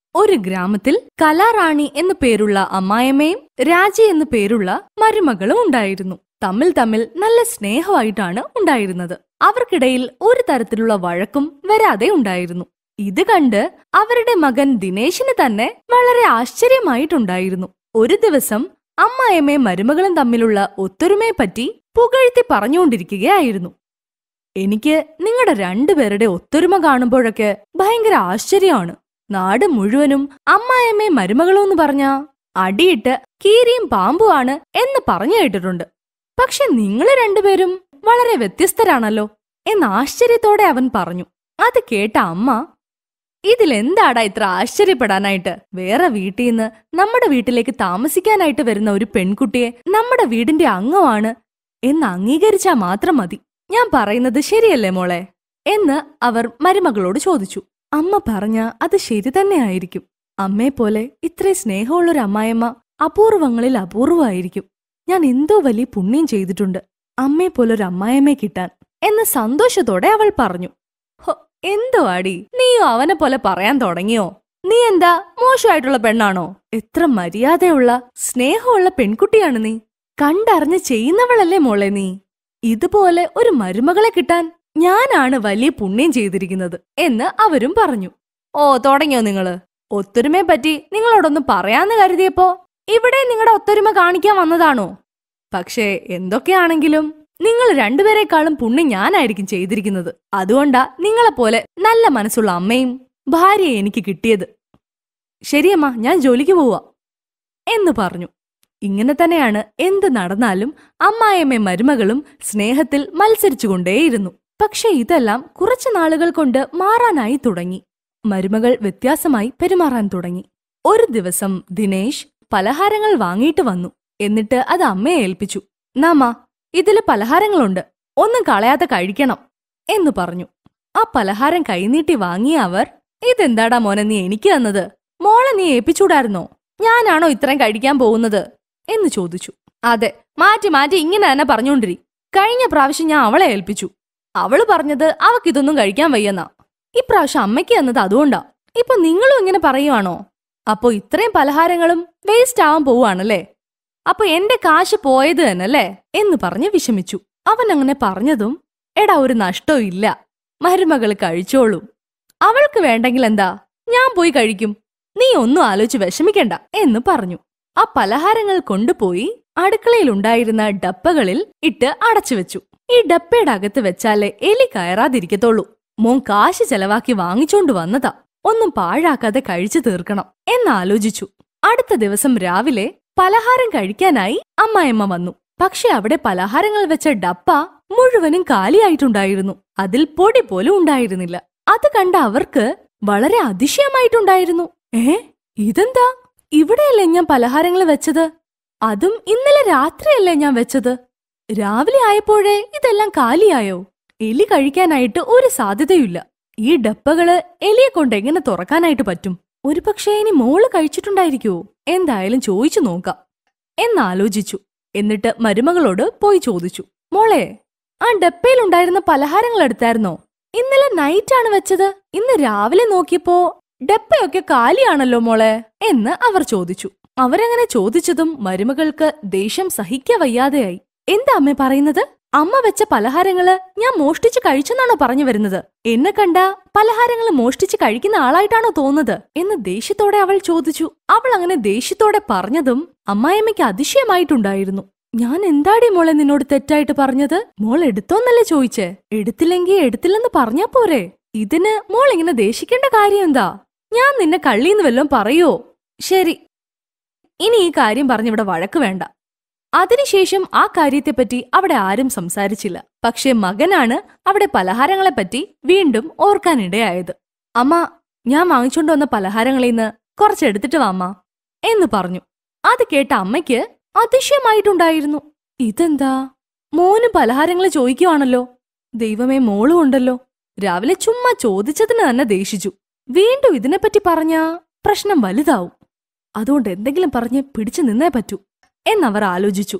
ഒരു ഗ്രാമത്തിൽ കലാറാണി എന്നു പേരുള്ള അമ്മായമ്മയും രാജി എന്നു പേരുള്ള മരുമകളും ഉണ്ടായിരുന്നു തമ്മിൽ തമ്മിൽ നല്ല സ്നേഹമായിട്ടാണ് ഉണ്ടായിരുന്നത് അവർക്കിടയിൽ ഒരു തരത്തിലുള്ള വഴക്കും വരാതെ ഉണ്ടായിരുന്നു ഇത് കണ്ട് അവരുടെ മകൻ ദിനേശിന് തന്നെ വളരെ ആശ്ചര്യമായിട്ടുണ്ടായിരുന്നു ഒരു ദിവസം അമ്മായമ്മയും മരുമകളും തമ്മിലുള്ള ഒത്തൊരുമയെപ്പറ്റി പുകഴ്ത്തി പറഞ്ഞുകൊണ്ടിരിക്കുകയായിരുന്നു എനിക്ക് നിങ്ങളുടെ രണ്ടുപേരുടെ ഒത്തൊരുമ കാണുമ്പോഴൊക്കെ ഭയങ്കര ആശ്ചര്യമാണ് നാട് മുഴുവനും അമ്മായമ്മയും മരുമകളും എന്ന് പറഞ്ഞ അടിയിട്ട് കീരിയും പാമ്പുമാണ് എന്ന് പറഞ്ഞു കേട്ടിട്ടുണ്ട് പക്ഷെ നിങ്ങള് രണ്ടുപേരും വളരെ വ്യത്യസ്തരാണല്ലോ എന്ന് ആശ്ചര്യത്തോടെ അവൻ പറഞ്ഞു അത് കേട്ട അമ്മ ഇതിലെന്താടാ ഇത്ര ആശ്ചര്യപ്പെടാനായിട്ട് വേറെ വീട്ടിൽ നിന്ന് നമ്മുടെ വീട്ടിലേക്ക് താമസിക്കാനായിട്ട് വരുന്ന ഒരു പെൺകുട്ടിയെ നമ്മുടെ വീടിന്റെ അംഗമാണ് എന്ന് അംഗീകരിച്ചാ മാത്രം മതി ഞാൻ പറയുന്നത് ശരിയല്ലേ മോളെ എന്ന് അവർ മരുമകളോട് ചോദിച്ചു അമ്മ പറഞ്ഞ അത് ശരി തന്നെയായിരിക്കും അമ്മയെപ്പോലെ ഇത്രയും സ്നേഹമുള്ളൊരു അമ്മായിയമ്മ അപൂർവങ്ങളിൽ അപൂർവമായിരിക്കും ഞാൻ എന്തോ വലിയ പുണ്യം ചെയ്തിട്ടുണ്ട് അമ്മയെപ്പോലൊരു അമ്മായിയമ്മയെ കിട്ടാൻ എന്ന് സന്തോഷത്തോടെ അവൾ പറഞ്ഞു ഹോ എന്തോ ആടി നീയോ അവനെ പോലെ പറയാൻ തുടങ്ങിയോ നീ എന്താ മോശമായിട്ടുള്ള പെണ്ണാണോ എത്ര മര്യാദയുള്ള സ്നേഹമുള്ള പെൺകുട്ടിയാണ് നീ കണ്ടറിഞ്ഞ് ചെയ്യുന്നവളല്ലേ മോളെ നീ ഇതുപോലെ ഒരു മരുമകളെ കിട്ടാൻ ഞാനാണ് വലിയ പുണ്യം ചെയ്തിരിക്കുന്നത് എന്ന് അവരും പറഞ്ഞു ഓ തുടങ്ങിയോ നിങ്ങള് ഒത്തൊരുമയെ പറ്റി നിങ്ങളോടൊന്ന് പറയാന്ന് കരുതിയപ്പോ ഇവിടെ നിങ്ങളുടെ ഒത്തൊരുമ കാണിക്കാൻ വന്നതാണോ പക്ഷേ എന്തൊക്കെയാണെങ്കിലും നിങ്ങൾ രണ്ടുപേരെക്കാളും പുണ്യം ഞാനായിരിക്കും ചെയ്തിരിക്കുന്നത് അതുകൊണ്ടാ നിങ്ങളെപ്പോലെ നല്ല മനസ്സുള്ള അമ്മയും ഭാര്യയെ എനിക്ക് കിട്ടിയത് ശരിയമ്മ ഞാൻ ജോലിക്ക് പോവാ എന്ന് പറഞ്ഞു ഇങ്ങനെ തന്നെയാണ് എന്ത് നടന്നാലും അമ്മായിയമ്മയും മരുമകളും സ്നേഹത്തിൽ മത്സരിച്ചുകൊണ്ടേയിരുന്നു പക്ഷെ ഇതെല്ലാം കുറച്ചു നാളുകൾ കൊണ്ട് മാറാനായി തുടങ്ങി മരുമകൾ വ്യത്യാസമായി പെരുമാറാൻ തുടങ്ങി ഒരു ദിവസം ദിനേശ് പലഹാരങ്ങൾ വാങ്ങിയിട്ട് വന്നു എന്നിട്ട് അത് അമ്മയെ ഏൽപ്പിച്ചു നാമ ഇതില് പലഹാരങ്ങളുണ്ട് ഒന്നും കളയാതെ കഴിക്കണം എന്ന് പറഞ്ഞു ആ പലഹാരം കൈനീട്ടി വാങ്ങിയ അവർ ഇതെന്താടാ മോനെ നീ എനിക്ക് തന്നത് മോളെ നീ ഏൽപ്പിച്ചൂടായിരുന്നോ ഞാനാണോ ഇത്രയും കഴിക്കാൻ പോകുന്നത് എന്ന് ചോദിച്ചു അതെ മാറ്റി മാറ്റി ഇങ്ങനെ തന്നെ പറഞ്ഞോണ്ടിരി കഴിഞ്ഞ പ്രാവശ്യം ഞാൻ അവളെ ഏൽപ്പിച്ചു അവള് പറഞ്ഞത് അവക്കിതൊന്നും കഴിക്കാൻ വയ്യെന്നാ ഇപ്രാവശ്യം അമ്മയ്ക്ക് തന്നത് അതുകൊണ്ടാ ഇപ്പൊ നിങ്ങളും ഇങ്ങനെ പറയുവാണോ അപ്പോ ഇത്രയും പലഹാരങ്ങളും വേസ്റ്റ് ആവാൻ പോവാണല്ലേ അപ്പൊ എന്റെ കാശ് പോയത് തന്നെയല്ലേ എന്ന് പറഞ്ഞ് വിഷമിച്ചു അവൻ അങ്ങനെ പറഞ്ഞതും എടാ ഒരു നഷ്ടവും ഇല്ല മരുമകള് കഴിച്ചോളും അവൾക്ക് വേണ്ടെങ്കിൽ എന്താ ഞാൻ പോയി കഴിക്കും നീ ഒന്നും ആലോചിച്ച് വിഷമിക്കണ്ട എന്ന് പറഞ്ഞു ആ പലഹാരങ്ങൾ കൊണ്ടുപോയി അടുക്കളയിലുണ്ടായിരുന്ന ഡപ്പകളിൽ ഇട്ട് അടച്ചു വെച്ചു ഈ ഡപ്പയുടെ അകത്ത് വെച്ചാലേ എലി കയറാതിരിക്കത്തുള്ളൂ മോൻ കാശ് ചെലവാക്കി വാങ്ങിച്ചോണ്ട് വന്നതാ ഒന്നും പാഴാക്കാതെ കഴിച്ചു തീർക്കണം എന്നാലോചിച്ചു അടുത്ത ദിവസം രാവിലെ പലഹാരം കഴിക്കാനായി അമ്മായിമ്മ വന്നു പക്ഷെ അവിടെ പലഹാരങ്ങൾ വെച്ച ഡപ്പ മുഴുവനും കാലിയായിട്ടുണ്ടായിരുന്നു അതിൽ പൊടി പോലും ഉണ്ടായിരുന്നില്ല അത് കണ്ട അവർക്ക് വളരെ അതിശയമായിട്ടുണ്ടായിരുന്നു ഏ ഇതെന്താ ഇവിടെയല്ലേ ഞാൻ പലഹാരങ്ങൾ വെച്ചത് അതും ഇന്നലെ രാത്രിയല്ലേ ഞാൻ വെച്ചത് രാവിലെ ആയപ്പോഴേ ഇതെല്ലാം കാലിയായോ എലി കഴിക്കാനായിട്ട് ഒരു സാധ്യതയുമില്ല ഈ ഡപ്പകള് എലിയെ കൊണ്ട് എങ്ങനെ തുറക്കാനായിട്ട് പറ്റും ഒരുപക്ഷേ ഇനി മോള് കഴിച്ചിട്ടുണ്ടായിരിക്കുവോ എന്തായാലും ചോദിച്ചു നോക്കാം എന്നാലോചിച്ചു എന്നിട്ട് മരുമകളോട് പോയി ചോദിച്ചു മോളെ ആ ഡപ്പയിലുണ്ടായിരുന്ന പലഹാരങ്ങൾ എടുത്തായിരുന്നോ ഇന്നലെ നൈറ്റാണ് വെച്ചത് ഇന്ന് രാവിലെ നോക്കിയപ്പോ ഡപ്പയൊക്കെ കാലിയാണല്ലോ മോളെ എന്ന് അവർ ചോദിച്ചു അവരങ്ങനെ ചോദിച്ചതും മരുമകൾക്ക് ദേഷ്യം സഹിക്ക വയ്യാതെയായി എന്താ അമ്മ പറയുന്നത് അമ്മ വെച്ച പലഹാരങ്ങള് ഞാൻ മോഷ്ടിച്ച് കഴിച്ചെന്നാണോ പറഞ്ഞു വരുന്നത് എന്നെ കണ്ട പലഹാരങ്ങൾ മോഷ്ടിച്ച് കഴിക്കുന്ന ആളായിട്ടാണോ തോന്നുന്നത് എന്ന് ദേഷ്യത്തോടെ അവൾ ചോദിച്ചു അവൾ അങ്ങനെ ദേഷ്യത്തോടെ പറഞ്ഞതും അമ്മായിയമ്മയ്ക്ക് അതിശയമായിട്ടുണ്ടായിരുന്നു ഞാൻ എന്താടി മോളെ നിന്നോട് തെറ്റായിട്ട് പറഞ്ഞത് മോൾ എടുത്തോന്നല്ലേ ചോദിച്ചേ എടുത്തില്ലെങ്കി എടുത്തില്ലെന്ന് പറഞ്ഞാ പോരെ ഇതിന് മോൾ ഇങ്ങനെ ദേഷിക്കേണ്ട കാര്യം എന്താ ഞാൻ നിന്നെ കള്ളീന്ന് വല്ലതും പറയോ ശരി ഇനി ഈ കാര്യം പറഞ്ഞിവിടെ വഴക്ക് വേണ്ട അതിനുശേഷം ആ കാര്യത്തെപ്പറ്റി അവിടെ ആരും സംസാരിച്ചില്ല പക്ഷെ മകനാണ് അവിടെ പലഹാരങ്ങളെപ്പറ്റി വീണ്ടും ഓർക്കാനിടയായത് അമ്മ ഞാൻ വാങ്ങിച്ചോണ്ട് വന്ന പലഹാരങ്ങളിൽ നിന്ന് കുറച്ചെടുത്തിട്ട് വാ അമ്മ എന്ന് പറഞ്ഞു അത് കേട്ട അമ്മയ്ക്ക് അതിശയമായിട്ടുണ്ടായിരുന്നു ഇതെന്താ മോന് പലഹാരങ്ങൾ ചോദിക്കുവാണല്ലോ ദൈവമേ മോളും ഉണ്ടല്ലോ രാവിലെ ചുമ്മാ ചോദിച്ചതിന് തന്നെ ദേഷിച്ചു വീണ്ടും ഇതിനെപ്പറ്റി പറഞ്ഞാ പ്രശ്നം വലുതാവും അതുകൊണ്ട് എന്തെങ്കിലും പറഞ്ഞ് പിടിച്ചു നിന്നേ പറ്റൂ എന്നവർ ആലോചിച്ചു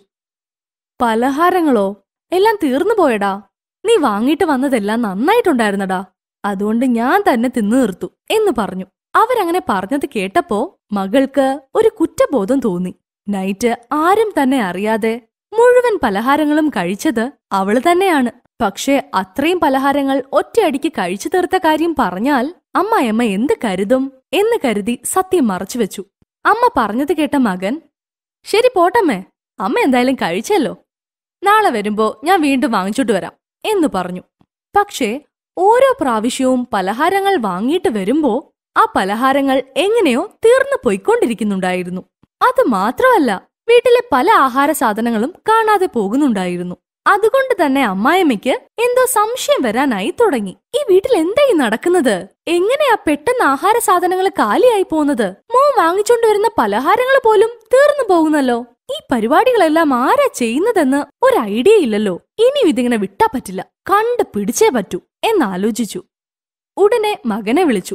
പലഹാരങ്ങളോ എല്ലാം തീർന്നു പോയടാ നീ വാങ്ങിയിട്ട് വന്നതെല്ലാം നന്നായിട്ടുണ്ടായിരുന്നടാ അതുകൊണ്ട് ഞാൻ തന്നെ തിന്നു തീർത്തു എന്ന് പറഞ്ഞു അവരങ്ങനെ പറഞ്ഞത് കേട്ടപ്പോ മകൾക്ക് ഒരു കുറ്റബോധം തോന്നി നൈറ്റ് ആരും തന്നെ അറിയാതെ മുഴുവൻ പലഹാരങ്ങളും കഴിച്ചത് അവള് തന്നെയാണ് പക്ഷേ അത്രയും പലഹാരങ്ങൾ ഒറ്റയടിക്ക് കഴിച്ചു തീർത്ത കാര്യം പറഞ്ഞാൽ അമ്മായിയമ്മ എന്ത് കരുതും എന്ന് കരുതി സത്യം മറച്ചുവെച്ചു അമ്മ പറഞ്ഞത് കേട്ട മകൻ ശരി പോട്ടമ്മേ അമ്മ എന്തായാലും കഴിച്ചല്ലോ നാളെ വരുമ്പോ ഞാൻ വീണ്ടും വാങ്ങിച്ചോട്ട് വരാം എന്ന് പറഞ്ഞു പക്ഷേ ഓരോ പ്രാവശ്യവും പലഹാരങ്ങൾ വാങ്ങിയിട്ട് വരുമ്പോ ആ പലഹാരങ്ങൾ എങ്ങനെയോ തീർന്നു പോയിക്കൊണ്ടിരിക്കുന്നുണ്ടായിരുന്നു അത് മാത്രമല്ല വീട്ടിലെ പല ആഹാര സാധനങ്ങളും കാണാതെ പോകുന്നുണ്ടായിരുന്നു അതുകൊണ്ട് തന്നെ അമ്മായിമ്മയ്ക്ക് എന്തോ സംശയം വരാനായി തുടങ്ങി ഈ വീട്ടിൽ എന്തായി നടക്കുന്നത് എങ്ങനെയാ പെട്ടെന്ന് ആഹാര സാധനങ്ങൾ കാലിയായി പോകുന്നത് മോൻ വാങ്ങിച്ചോണ്ട് വരുന്ന പലഹാരങ്ങൾ പോലും തീർന്നു പോകുന്നല്ലോ ഈ പരിപാടികളെല്ലാം ആരാ ചെയ്യുന്നതെന്ന് ഒരു ഐഡിയ ഇല്ലല്ലോ ഇനിയും ഇതിങ്ങനെ വിട്ടാ പറ്റില്ല കണ്ട് പിടിച്ചേ പറ്റൂ എന്നാലോചിച്ചു ഉടനെ മകനെ വിളിച്ചു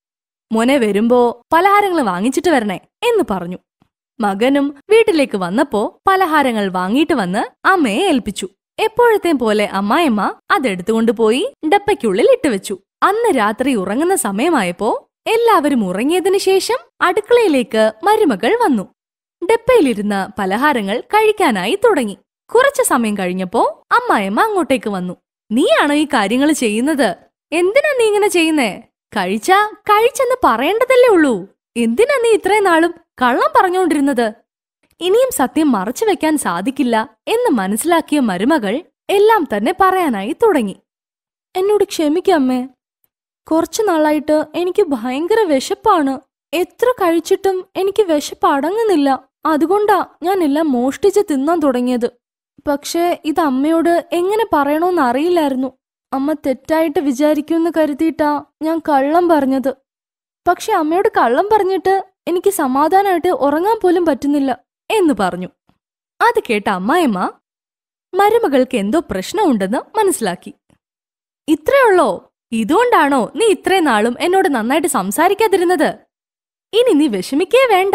മോനെ വരുമ്പോ പലഹാരങ്ങൾ വാങ്ങിച്ചിട്ട് വരണേ എന്ന് പറഞ്ഞു മകനും വീട്ടിലേക്ക് വന്നപ്പോ പലഹാരങ്ങൾ വാങ്ങിയിട്ട് വന്ന് അമ്മയെ ഏൽപ്പിച്ചു എപ്പോഴത്തെയും പോലെ അമ്മായിമ്മ അതെടുത്തുകൊണ്ട് പോയി ഡപ്പയ്ക്കുള്ളിൽ ഇട്ടുവെച്ചു അന്ന് രാത്രി ഉറങ്ങുന്ന സമയമായപ്പോ എല്ലാവരും ഉറങ്ങിയതിനു ശേഷം അടുക്കളയിലേക്ക് മരുമകൾ വന്നു ഡപ്പയിലിരുന്ന പലഹാരങ്ങൾ കഴിക്കാനായി തുടങ്ങി കുറച്ചു സമയം കഴിഞ്ഞപ്പോ അമ്മായിമ്മ അങ്ങോട്ടേക്ക് വന്നു നീയാണോ ഈ കാര്യങ്ങൾ ചെയ്യുന്നത് എന്തിനാ നീ ഇങ്ങനെ ചെയ്യുന്നേ കഴിച്ചാ കഴിച്ചെന്ന് പറയേണ്ടതല്ലേ ഉള്ളൂ എന്തിനാ നീ ഇത്രയും നാളും കള്ളം പറഞ്ഞുകൊണ്ടിരുന്നത് ഇനിയും സത്യം മറച്ചു വെക്കാൻ സാധിക്കില്ല എന്ന് മനസ്സിലാക്കിയ മരുമകൾ എല്ലാം തന്നെ പറയാനായി തുടങ്ങി എന്നോട് ക്ഷമിക്കമ്മേ കുറച്ചു നാളായിട്ട് എനിക്ക് ഭയങ്കര വിശപ്പാണ് എത്ര കഴിച്ചിട്ടും എനിക്ക് വിശപ്പ് അടങ്ങുന്നില്ല അതുകൊണ്ടാ ഞാൻ എല്ലാം മോഷ്ടിച്ച് തിന്നാൻ തുടങ്ങിയത് പക്ഷേ ഇത് അമ്മയോട് എങ്ങനെ പറയണോന്ന് അറിയില്ലായിരുന്നു അമ്മ തെറ്റായിട്ട് വിചാരിക്കുമെന്ന് കരുതിയിട്ടാ ഞാൻ കള്ളം പറഞ്ഞത് പക്ഷെ അമ്മയോട് കള്ളം പറഞ്ഞിട്ട് എനിക്ക് സമാധാനമായിട്ട് ഉറങ്ങാൻ പോലും പറ്റുന്നില്ല എന്ന് പറഞ്ഞു അത് കേട്ട അമ്മായിമ്മ മരുമകൾക്ക് എന്തോ പ്രശ്നമുണ്ടെന്ന് മനസ്സിലാക്കി ഇത്രയുള്ളോ ഇതുകൊണ്ടാണോ നീ ഇത്രയും നാളും എന്നോട് നന്നായിട്ട് സംസാരിക്കാതിരുന്നത് ഇനി നീ വിഷമിക്കേ വേണ്ട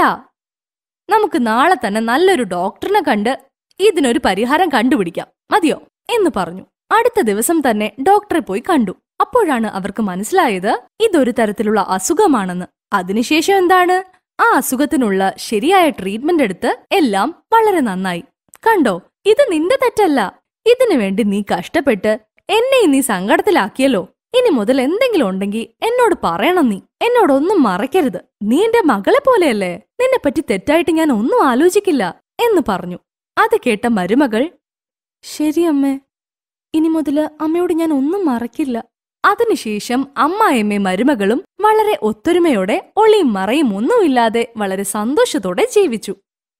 നമുക്ക് നാളെ തന്നെ നല്ലൊരു ഡോക്ടറിനെ കണ്ട് ഇതിനൊരു പരിഹാരം കണ്ടുപിടിക്കാം മതിയോ എന്ന് പറഞ്ഞു അടുത്ത ദിവസം തന്നെ ഡോക്ടറെ പോയി കണ്ടു അപ്പോഴാണ് അവർക്ക് മനസ്സിലായത് ഇതൊരു തരത്തിലുള്ള അസുഖമാണെന്ന് അതിനുശേഷം എന്താണ് ആ അസുഖത്തിനുള്ള ശരിയായ ട്രീറ്റ്മെന്റ് എടുത്ത് എല്ലാം വളരെ നന്നായി കണ്ടോ ഇത് നിന്റെ തെറ്റല്ല ഇതിനു വേണ്ടി നീ കഷ്ടപ്പെട്ട് എന്നെ നീ സങ്കടത്തിലാക്കിയല്ലോ ഇനി മുതൽ എന്തെങ്കിലും ഉണ്ടെങ്കിൽ എന്നോട് പറയണം നീ എന്നോടൊന്നും മറയ്ക്കരുത് നീ എന്റെ മകളെ പോലെയല്ലേ നിന്നെ പറ്റി തെറ്റായിട്ട് ഞാൻ ഒന്നും ആലോചിക്കില്ല എന്ന് പറഞ്ഞു അത് കേട്ട മരുമകൾ ശരി അമ്മേ ഇനി മുതല് അമ്മയോട് ഞാൻ ഒന്നും മറക്കില്ല അതിനുശേഷം അമ്മായമ്മയും മരുമകളും വളരെ ഒത്തൊരുമയോടെ ഒളിയും മറയും ഒന്നുമില്ലാതെ വളരെ സന്തോഷത്തോടെ ജീവിച്ചു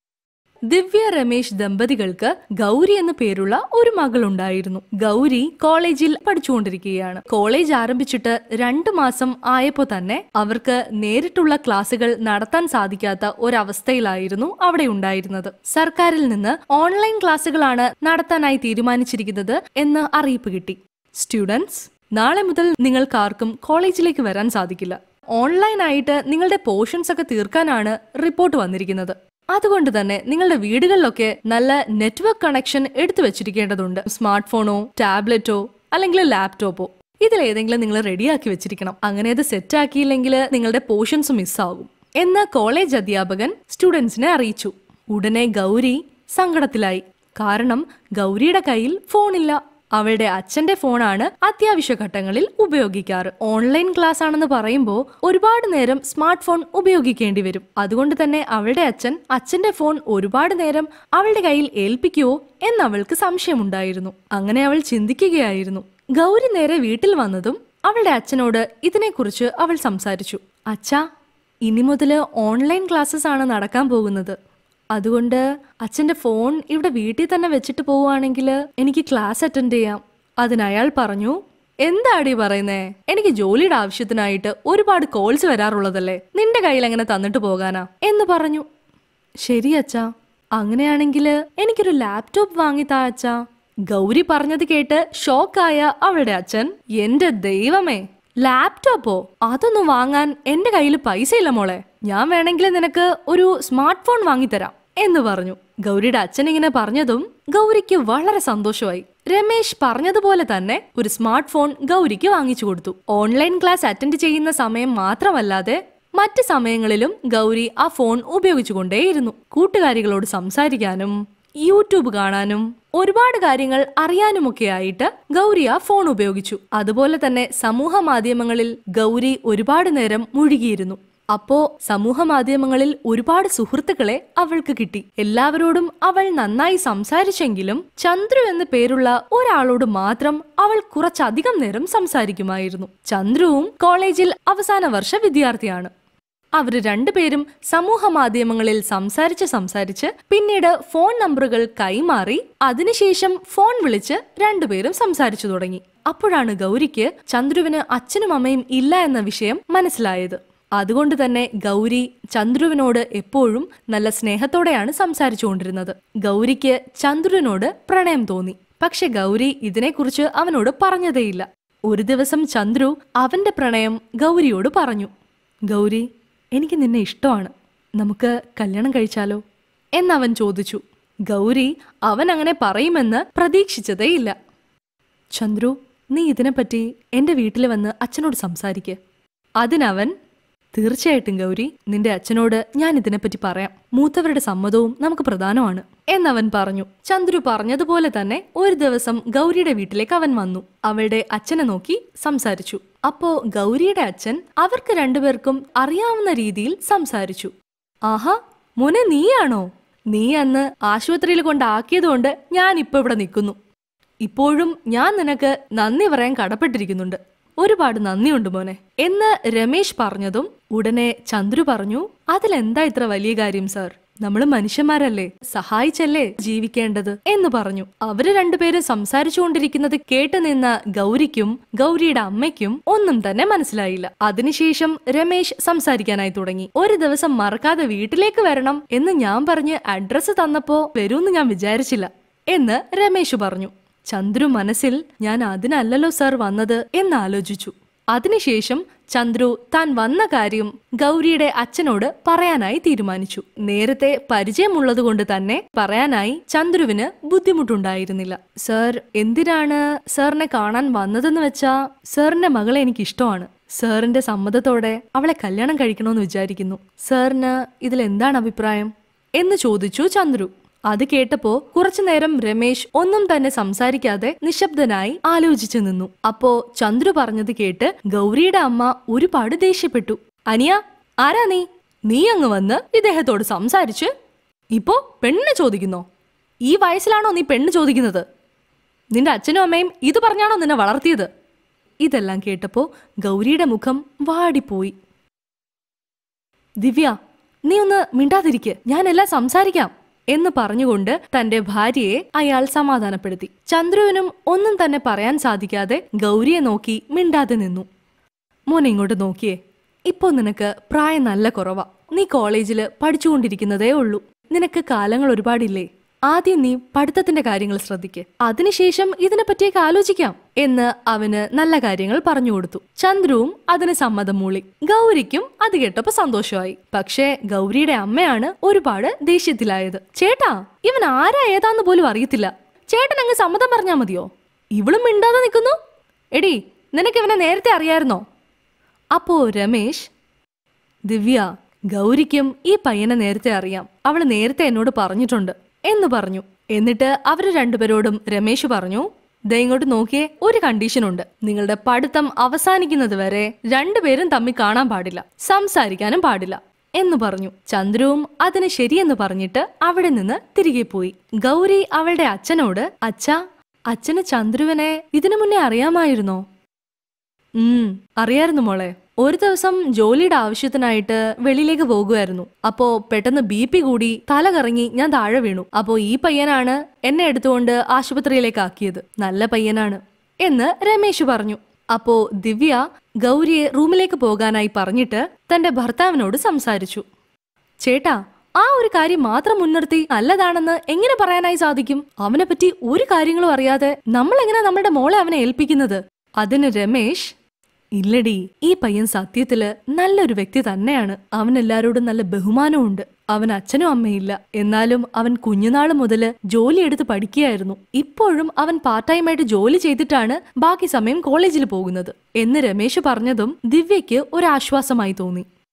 ദിവ്യ രമേശ് ദമ്പതികൾക്ക് ഗൗരി എന്ന പേരുള്ള ഒരു മകളുണ്ടായിരുന്നു ഗൗരി കോളേജിൽ പഠിച്ചുകൊണ്ടിരിക്കുകയാണ് കോളേജ് ആരംഭിച്ചിട്ട് രണ്ടു മാസം ആയപ്പോ തന്നെ അവർക്ക് നേരിട്ടുള്ള ക്ലാസുകൾ നടത്താൻ സാധിക്കാത്ത ഒരവസ്ഥയിലായിരുന്നു അവിടെ ഉണ്ടായിരുന്നത് സർക്കാരിൽ നിന്ന് ഓൺലൈൻ ക്ലാസുകളാണ് നടത്താനായി തീരുമാനിച്ചിരിക്കുന്നത് എന്ന് അറിയിപ്പ് കിട്ടി സ്റ്റുഡൻസ് നാളെ മുതൽ നിങ്ങൾക്കാർക്കും കോളേജിലേക്ക് വരാൻ സാധിക്കില്ല ഓൺലൈനായിട്ട് നിങ്ങളുടെ പോർഷൻസ് ഒക്കെ തീർക്കാനാണ് റിപ്പോർട്ട് വന്നിരിക്കുന്നത് അതുകൊണ്ട് തന്നെ നിങ്ങളുടെ വീടുകളിലൊക്കെ നല്ല നെറ്റ്വർക്ക് കണക്ഷൻ എടുത്തു വെച്ചിരിക്കേണ്ടതുണ്ട് സ്മാർട്ട് ഫോണോ ടാബ്ലറ്റോ അല്ലെങ്കിൽ ലാപ്ടോപ്പോ ഇതിലേതെങ്കിലും നിങ്ങൾ റെഡിയാക്കി വെച്ചിരിക്കണം അങ്ങനെ അത് സെറ്റ് ആക്കിയില്ലെങ്കിൽ നിങ്ങളുടെ പോർഷൻസ് മിസ്സാകും എന്ന് കോളേജ് അധ്യാപകൻ സ്റ്റുഡൻസിനെ അറിയിച്ചു ഉടനെ ഗൗരി സങ്കടത്തിലായി കാരണം ഗൗരിയുടെ കയ്യിൽ ഫോണില്ല അവളുടെ അച്ഛന്റെ ഫോണാണ് അത്യാവശ്യ ഘട്ടങ്ങളിൽ ഉപയോഗിക്കാറ് ഓൺലൈൻ ക്ലാസ് ആണെന്ന് പറയുമ്പോൾ ഒരുപാട് നേരം സ്മാർട്ട് ഫോൺ ഉപയോഗിക്കേണ്ടി വരും അതുകൊണ്ട് തന്നെ അവളുടെ അച്ഛൻ അച്ഛന്റെ ഫോൺ ഒരുപാട് നേരം അവളുടെ കയ്യിൽ ഏൽപ്പിക്കുവോ എന്ന് അവൾക്ക് സംശയമുണ്ടായിരുന്നു അങ്ങനെ അവൾ ചിന്തിക്കുകയായിരുന്നു ഗൗരി നേരെ വീട്ടിൽ വന്നതും അവളുടെ അച്ഛനോട് ഇതിനെക്കുറിച്ച് അവൾ സംസാരിച്ചു അച്ഛാ ഇനി മുതൽ ഓൺലൈൻ ക്ലാസ്സസ് ആണ് നടക്കാൻ പോകുന്നത് അതുകൊണ്ട് അച്ഛന്റെ ഫോൺ ഇവിടെ വീട്ടിൽ തന്നെ വെച്ചിട്ട് പോവുകയാണെങ്കിൽ എനിക്ക് ക്ലാസ് അറ്റൻഡ് ചെയ്യാം അതിന് അയാൾ പറഞ്ഞു എന്താടി പറയുന്നേ എനിക്ക് ജോലിയുടെ ആവശ്യത്തിനായിട്ട് ഒരുപാട് കോൾസ് വരാറുള്ളതല്ലേ നിന്റെ കയ്യിൽ എങ്ങനെ തന്നിട്ട് പോകാനാ എന്ന് പറഞ്ഞു ശരി അച്ഛാ അങ്ങനെയാണെങ്കിൽ എനിക്കൊരു ലാപ്ടോപ്പ് വാങ്ങിത്താ അച്ഛാ ഗൗരി പറഞ്ഞത് കേട്ട് ഷോക്കായ അവളുടെ അച്ഛൻ എന്റെ ദൈവമേ ലാപ്ടോപ്പോ അതൊന്നും വാങ്ങാൻ എന്റെ കയ്യിൽ പൈസയില്ല മോളെ ഞാൻ വേണമെങ്കിൽ നിനക്ക് ഒരു സ്മാർട്ട് ഫോൺ വാങ്ങിത്തരാം എന്ന് പറഞ്ഞു ഗൗരിയുടെ അച്ഛൻ ഇങ്ങനെ പറഞ്ഞതും ഗൗരിക്ക് വളരെ സന്തോഷമായി രമേശ് പറഞ്ഞതുപോലെ തന്നെ ഒരു സ്മാർട്ട് ഫോൺ ഗൗരിക്ക് വാങ്ങിച്ചു കൊടുത്തു ഓൺലൈൻ ക്ലാസ് അറ്റൻഡ് ചെയ്യുന്ന സമയം മാത്രമല്ലാതെ മറ്റ് സമയങ്ങളിലും ഗൗരി ആ ഫോൺ ഉപയോഗിച്ചുകൊണ്ടേയിരുന്നു കൂട്ടുകാരികളോട് സംസാരിക്കാനും യൂട്യൂബ് കാണാനും ഒരുപാട് കാര്യങ്ങൾ അറിയാനുമൊക്കെയായിട്ട് ഗൗരി ആ ഫോൺ ഉപയോഗിച്ചു അതുപോലെ തന്നെ സമൂഹ മാധ്യമങ്ങളിൽ ഗൗരി ഒരുപാട് നേരം മുഴുകിയിരുന്നു അപ്പോ സമൂഹ മാധ്യമങ്ങളിൽ ഒരുപാട് സുഹൃത്തുക്കളെ അവൾക്ക് കിട്ടി എല്ലാവരോടും അവൾ നന്നായി സംസാരിച്ചെങ്കിലും ചന്ദ്രു എന്ന പേരുള്ള ഒരാളോട് മാത്രം അവൾ കുറച്ചധികം നേരം സംസാരിക്കുമായിരുന്നു ചന്ദ്രുവും കോളേജിൽ അവസാന വർഷ വിദ്യാർത്ഥിയാണ് അവര് രണ്ടുപേരും സമൂഹ മാധ്യമങ്ങളിൽ സംസാരിച്ച് സംസാരിച്ച് പിന്നീട് ഫോൺ നമ്പറുകൾ കൈമാറി അതിനുശേഷം ഫോൺ വിളിച്ച് രണ്ടുപേരും സംസാരിച്ചു തുടങ്ങി അപ്പോഴാണ് ഗൗരിക്ക് ചന്ദ്രുവിന് അച്ഛനും അമ്മയും ഇല്ല എന്ന വിഷയം മനസ്സിലായത് അതുകൊണ്ട് തന്നെ ഗൗരി ചന്ദ്രുവിനോട് എപ്പോഴും നല്ല സ്നേഹത്തോടെയാണ് സംസാരിച്ചുകൊണ്ടിരുന്നത് ഗൗരിക്ക് ചന്ദ്രുവിനോട് പ്രണയം തോന്നി പക്ഷെ ഗൗരി ഇതിനെക്കുറിച്ച് അവനോട് പറഞ്ഞതേയില്ല ഒരു ദിവസം ചന്ദ്രു അവന്റെ പ്രണയം ഗൗരിയോട് പറഞ്ഞു ഗൗരി എനിക്ക് നിന്നെ ഇഷ്ടമാണ് നമുക്ക് കല്യാണം കഴിച്ചാലോ എന്നവൻ ചോദിച്ചു ഗൗരി അവൻ അങ്ങനെ പറയുമെന്ന് പ്രതീക്ഷിച്ചതേയില്ല ചന്ദ്രു നീ ഇതിനെപ്പറ്റി എന്റെ വീട്ടിൽ വന്ന് അച്ഛനോട് സംസാരിക്ക് അതിനവൻ തീർച്ചയായിട്ടും ഗൗരി നിന്റെ അച്ഛനോട് ഞാൻ ഇതിനെപ്പറ്റി പറയാം മൂത്തവരുടെ സമ്മതവും നമുക്ക് പ്രധാനമാണ് എന്നവൻ പറഞ്ഞു ചന്ദ്രു പറഞ്ഞതുപോലെ തന്നെ ഒരു ദിവസം ഗൗരിയുടെ വീട്ടിലേക്ക് അവൻ വന്നു അവളുടെ അച്ഛനെ നോക്കി സംസാരിച്ചു അപ്പോ ഗൗരിയുടെ അച്ഛൻ അവർക്ക് രണ്ടുപേർക്കും അറിയാവുന്ന രീതിയിൽ സംസാരിച്ചു ആഹാ മോനെ നീയാണോ നീ അന്ന് ആശുപത്രിയിൽ കൊണ്ടാക്കിയതുകൊണ്ട് ഞാൻ ഇപ്പൊ ഇവിടെ നിൽക്കുന്നു ഇപ്പോഴും ഞാൻ നിനക്ക് നന്ദി പറയാൻ കടപ്പെട്ടിരിക്കുന്നുണ്ട് ഒരുപാട് നന്ദിയുണ്ട് മോനെ എന്ന് രമേശ് പറഞ്ഞതും ഉടനെ ചന്ദ്രു പറഞ്ഞു അതിലെന്താ ഇത്ര വലിയ കാര്യം സാർ നമ്മൾ മനുഷ്യന്മാരല്ലേ സഹായിച്ചല്ലേ ജീവിക്കേണ്ടത് എന്ന് പറഞ്ഞു അവര് രണ്ടുപേരും സംസാരിച്ചുകൊണ്ടിരിക്കുന്നത് കേട്ടു നിന്ന ഗൗരിക്കും ഗൗരിയുടെ അമ്മയ്ക്കും ഒന്നും തന്നെ മനസ്സിലായില്ല അതിനുശേഷം രമേശ് സംസാരിക്കാനായി തുടങ്ങി ഒരു ദിവസം മറക്കാതെ വീട്ടിലേക്ക് വരണം എന്ന് ഞാൻ പറഞ്ഞ് അഡ്രസ്സ് തന്നപ്പോ വരൂന്ന് ഞാൻ വിചാരിച്ചില്ല എന്ന് രമേശ് പറഞ്ഞു ചന്ദ്രു മനസ്സിൽ ഞാൻ അതിനല്ലല്ലോ സാർ വന്നത് എന്നാലോചിച്ചു അതിനുശേഷം ചന്ദ്രു താൻ വന്ന കാര്യം ഗൗരിയുടെ അച്ഛനോട് പറയാനായി തീരുമാനിച്ചു നേരത്തെ പരിചയമുള്ളതുകൊണ്ട് തന്നെ പറയാനായി ചന്ദ്രുവിന് ബുദ്ധിമുട്ടുണ്ടായിരുന്നില്ല സർ എന്തിനാണ് സാറിനെ കാണാൻ വന്നതെന്ന് വെച്ചാ സാറിന്റെ മകളെ എനിക്ക് ഇഷ്ടമാണ് സാറിന്റെ സമ്മതത്തോടെ അവളെ കല്യാണം കഴിക്കണമെന്ന് വിചാരിക്കുന്നു സാറിന് ഇതിൽ എന്താണ് അഭിപ്രായം എന്ന് ചോദിച്ചു ചന്ദ്രു അത് കേട്ടപ്പോ കുറച്ചുനേരം രമേശ് ഒന്നും തന്നെ സംസാരിക്കാതെ നിശബ്ദനായി ആലോചിച്ചു നിന്നു അപ്പോ ചന്ദ്രു പറഞ്ഞത് കേട്ട് ഗൗരിയുടെ അമ്മ ഒരുപാട് ദേഷ്യപ്പെട്ടു അനിയ ആരാ നീ നീ അങ്ങ് വന്ന് ഇദ്ദേഹത്തോട് സംസാരിച്ച് ഇപ്പോ പെണ്ണ് ചോദിക്കുന്നോ ഈ വയസ്സിലാണോ നീ പെണ്ണ് ചോദിക്കുന്നത് നിന്റെ അച്ഛനും അമ്മയും ഇത് പറഞ്ഞാണോ നിന്നെ വളർത്തിയത് ഇതെല്ലാം കേട്ടപ്പോ ഗൗരിയുടെ മുഖം വാടിപ്പോയി ദിവ്യ നീ ഒന്ന് മിണ്ടാതിരിക്ക് ഞാനെല്ലാം സംസാരിക്കാം എന്ന് പറഞ്ഞുകൊണ്ട് തന്റെ ഭാര്യയെ അയാൾ സമാധാനപ്പെടുത്തി ചന്ദ്രുവിനും ഒന്നും തന്നെ പറയാൻ സാധിക്കാതെ ഗൗരിയെ നോക്കി മിണ്ടാതെ നിന്നു മോനെ ഇങ്ങോട്ട് നോക്കിയേ ഇപ്പോ നിനക്ക് പ്രായം നല്ല കുറവാ നീ കോളേജില് പഠിച്ചുകൊണ്ടിരിക്കുന്നതേ ഉള്ളൂ നിനക്ക് കാലങ്ങൾ ഒരുപാടില്ലേ ആദ്യം നീ പഠിത്തത്തിന്റെ കാര്യങ്ങൾ ശ്രദ്ധിക്ക് അതിനുശേഷം ഇതിനെ പറ്റിയൊക്കെ ആലോചിക്കാം എന്ന് അവന് നല്ല കാര്യങ്ങൾ പറഞ്ഞു കൊടുത്തു ചന്ദ്രുവും അതിന് സമ്മതം മൂളി ഗൗരിക്കും അത് കേട്ടപ്പോ സന്തോഷമായി പക്ഷേ ഗൗരിയുടെ അമ്മയാണ് ഒരുപാട് ദേഷ്യത്തിലായത് ചേട്ടാ ഇവൻ ആരാ ഏതാന്ന് പോലും അറിയത്തില്ല ചേട്ടൻ അങ്ങ് സമ്മതം പറഞ്ഞാ മതിയോ ഇവളും മിണ്ടാതെ നിൽക്കുന്നു എടി നിനക്ക് ഇവനെ നേരത്തെ അറിയായിരുന്നോ അപ്പോ രമേശ് ദിവ്യ ഗൗരിക്കും ഈ പയ്യനെ നേരത്തെ അറിയാം അവൾ നേരത്തെ എന്നോട് പറഞ്ഞിട്ടുണ്ട് എന്ന് പറഞ്ഞു എന്നിട്ട് അവര് രണ്ടുപേരോടും രമേശ് പറഞ്ഞു ദേ ഇങ്ങോട്ട് നോക്കിയേ ഒരു കണ്ടീഷൻ ഉണ്ട് നിങ്ങളുടെ പഠിത്തം അവസാനിക്കുന്നത് വരെ രണ്ടുപേരും തമ്മിൽ കാണാൻ പാടില്ല സംസാരിക്കാനും പാടില്ല എന്ന് പറഞ്ഞു ചന്ദ്രുവും അതിന് ശരിയെന്ന് പറഞ്ഞിട്ട് അവിടെ നിന്ന് തിരികെ പോയി ഗൗരി അവളുടെ അച്ഛനോട് അച്ഛാ അച്ഛന് ചന്ദ്രുവിനെ ഇതിനു മുന്നേ അറിയാമായിരുന്നോ ഉം അറിയായിരുന്നു മോളെ ഒരു ദിവസം ജോലിയുടെ ആവശ്യത്തിനായിട്ട് വെളിയിലേക്ക് പോകുമായിരുന്നു അപ്പോ പെട്ടെന്ന് ബി പി കൂടി തല കറങ്ങി ഞാൻ താഴെ വീണു അപ്പോ ഈ പയ്യനാണ് എന്നെ എടുത്തുകൊണ്ട് ആശുപത്രിയിലേക്ക് ആക്കിയത് നല്ല പയ്യനാണ് എന്ന് രമേശ് പറഞ്ഞു അപ്പോ ദിവ്യ ഗൗരിയെ റൂമിലേക്ക് പോകാനായി പറഞ്ഞിട്ട് തന്റെ ഭർത്താവിനോട് സംസാരിച്ചു ചേട്ടാ ആ ഒരു കാര്യം മാത്രം മുൻനിർത്തി നല്ലതാണെന്ന് എങ്ങനെ പറയാനായി സാധിക്കും അവനെ പറ്റി ഒരു കാര്യങ്ങളും അറിയാതെ നമ്മൾ എങ്ങനെ നമ്മുടെ മോളെ അവനെ ഏൽപ്പിക്കുന്നത് അതിന് രമേശ് ഇല്ലടി ഈ പയ്യൻ സത്യത്തില് നല്ലൊരു വ്യക്തി തന്നെയാണ് അവൻ എല്ലാരോടും നല്ല ബഹുമാനമുണ്ട് അവൻ അച്ഛനും അമ്മയില്ല എന്നാലും അവൻ കുഞ്ഞുനാള് മുതല് ജോലി എടുത്ത് പഠിക്കുകയായിരുന്നു ഇപ്പോഴും അവൻ പാർട്ട് ടൈം ആയിട്ട് ജോലി ചെയ്തിട്ടാണ് ബാക്കി സമയം കോളേജിൽ പോകുന്നത് എന്ന് രമേശ് പറഞ്ഞതും ദിവ്യയ്ക്ക് ഒരാശ്വാസമായി തോന്നി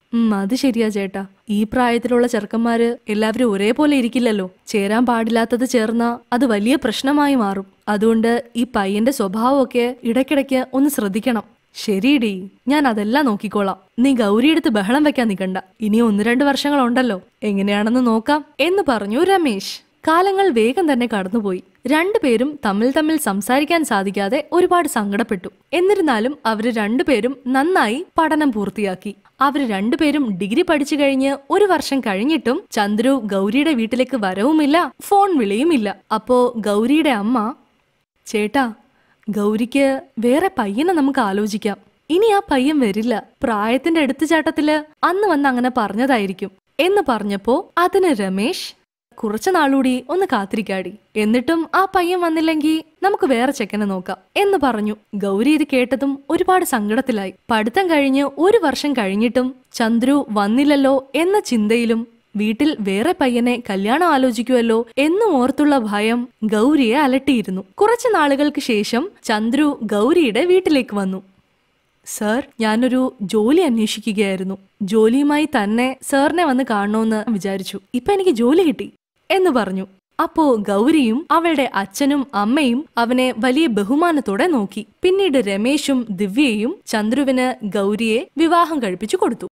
ഉം അത് ശരിയാ ചേട്ടാ ഈ പ്രായത്തിലുള്ള ചെറുക്കന്മാര് എല്ലാവരും ഒരേപോലെ ഇരിക്കില്ലല്ലോ ചേരാൻ പാടില്ലാത്തത് ചേർന്നാ അത് വലിയ പ്രശ്നമായി മാറും അതുകൊണ്ട് ഈ പയ്യന്റെ സ്വഭാവമൊക്കെ ഇടയ്ക്കിടയ്ക്ക് ഒന്ന് ശ്രദ്ധിക്കണം ശരിയടി ഞാൻ അതെല്ലാം നോക്കിക്കോളാം നീ ഗൗരിയെടുത്ത് ബഹളം വെക്കാൻ നിൽക്കണ്ട ഇനി ഒന്ന് രണ്ട് വർഷങ്ങളുണ്ടല്ലോ എങ്ങനെയാണെന്ന് നോക്കാം എന്ന് പറഞ്ഞു രമേശ് കാലങ്ങൾ വേഗം തന്നെ കടന്നുപോയി രണ്ടുപേരും തമ്മിൽ തമ്മിൽ സംസാരിക്കാൻ സാധിക്കാതെ ഒരുപാട് സങ്കടപ്പെട്ടു എന്നിരുന്നാലും അവര് രണ്ടുപേരും നന്നായി പഠനം പൂർത്തിയാക്കി അവര് രണ്ടുപേരും ഡിഗ്രി പഠിച്ചു കഴിഞ്ഞ് ഒരു വർഷം കഴിഞ്ഞിട്ടും ചന്ദ്രു ഗൗരിയുടെ വീട്ടിലേക്ക് വരവുമില്ല ഫോൺ വിളിയുമില്ല അപ്പോ ഗൗരിയുടെ അമ്മ ചേട്ടാ ഗൗരിക്ക് വേറെ പയ്യനെ നമുക്ക് ആലോചിക്കാം ഇനി ആ പയ്യൻ വരില്ല പ്രായത്തിന്റെ എടുത്തുചാട്ടത്തില് അന്ന് വന്ന് അങ്ങനെ പറഞ്ഞതായിരിക്കും എന്ന് പറഞ്ഞപ്പോ അതിന് രമേശ് കുറച്ചു നാളൂടി ഒന്ന് കാത്തിരിക്കാടി എന്നിട്ടും ആ പയ്യൻ വന്നില്ലെങ്കിൽ നമുക്ക് വേറെ ചെക്കനെ നോക്കാം എന്ന് പറഞ്ഞു ഗൗരി ഇത് കേട്ടതും ഒരുപാട് സങ്കടത്തിലായി പഠിത്തം കഴിഞ്ഞ് ഒരു വർഷം കഴിഞ്ഞിട്ടും ചന്ദ്രു വന്നില്ലല്ലോ എന്ന ചിന്തയിലും വീട്ടിൽ വേറെ പയ്യനെ കല്യാണം ആലോചിക്കുമല്ലോ എന്നും ഓർത്തുള്ള ഭയം ഗൗരിയെ അലട്ടിയിരുന്നു കുറച്ചു നാളുകൾക്ക് ശേഷം ചന്ദ്രു ഗൗരിയുടെ വീട്ടിലേക്ക് വന്നു സർ ഞാനൊരു ജോലി അന്വേഷിക്കുകയായിരുന്നു ജോലിയുമായി തന്നെ സാറിനെ വന്ന് കാണണമെന്ന് വിചാരിച്ചു ഇപ്പൊ എനിക്ക് ജോലി കിട്ടി എന്ന് പറഞ്ഞു അപ്പോ ഗൗരിയും അവളുടെ അച്ഛനും അമ്മയും അവനെ വലിയ ബഹുമാനത്തോടെ നോക്കി പിന്നീട് രമേശും ദിവ്യയും ചന്ദ്രുവിന് ഗൗരിയെ വിവാഹം കഴിപ്പിച്ചു കൊടുത്തു